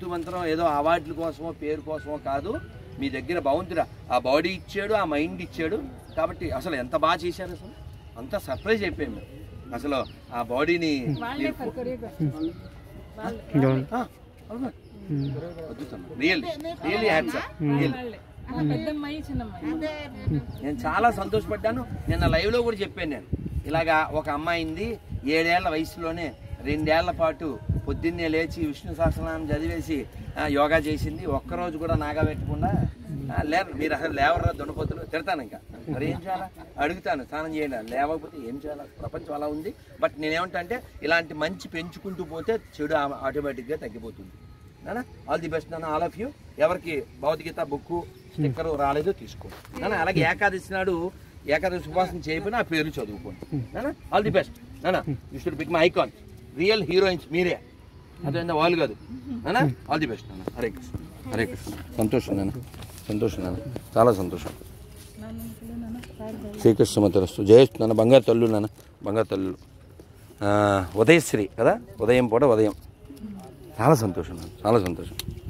తూతు మంత్రం ఏదో అవార్డుల కోసమో పేరు కోసమో కాదు మీ దగ్గర భగవంతుడు ఆ బాడీ ఇచ్చాడు ఆ మైండ్ ఇచ్చాడు కాబట్టి అసలు ఎంత బాగా చేశారు అసలు అంతా సర్ప్రైజ్ అయిపోయాం మేము అసలు ఆ బాడీని అద్భుతం రియల్ రియల్లీ హ్యాట్స్ పెద్దమ్మాయి చిన్నమ్మాయి నేను చాలా సంతోషపడ్డాను నిన్న లైవ్ లో కూడా చెప్పాను నేను ఇలాగా ఒక అమ్మాయింది ఏడేళ్ల వయసులోనే రెండేళ్ల పాటు పొద్దున్నే లేచి విష్ణు సహస్రనామం చదివేసి ఆ, యోగా చేసింది ఒక్కరోజు కూడా నాగా పెట్టకుండా ఆ, లేరు మీరు అసలు లేవరా దున్నపోతులు తిడతాను ఇంకా మరి ఏం చేయాలా అడుగుతాను స్నానం చేయండి లేవకపోతే ఏం చేయాలి ప్రపంచం అలా ఉంది బట్ నేనేమంటా అంటే ఇలాంటి మంచి పెంచుకుంటూ పోతే చెడు ఆటోమేటిక్గా తగ్గిపోతుంది నానా ఆల్ ది బెస్ట్ నాన్న ఆల్ ఆఫ్ యూ ఎవరికి భౌతికత బుక్ స్టిక్కర్ రాలేదో తీసుకోండి నాన్న అలాగే ఏకాదశి నాడు ఏకాదశి ఉపవాసం చేయకపోయినా ఆ పేరు చదువుకోండి నాన్న ఆల్ ది బెస్ట్ నాన్న you should pick my icon real heroines మీరే అదేందా వాళ్ళు కాదు నాన్న ఆల్ ది బెస్ట్ నాన్న హరే కృష్ణ హరే కృష్ణ సంతోషం నాన్న సంతోషం నాన్న చాలా సంతోషం శ్రీకృష్ణ మతరస్తు జయస్తు నాన్న బంగారు తల్లు నాన్న బంగారు తల్లు ఆ, ఉదయశ్రీ కదా ఉదయం పూట ఉదయం చాలా సంతోషం నాన్న చాలా సంతోషం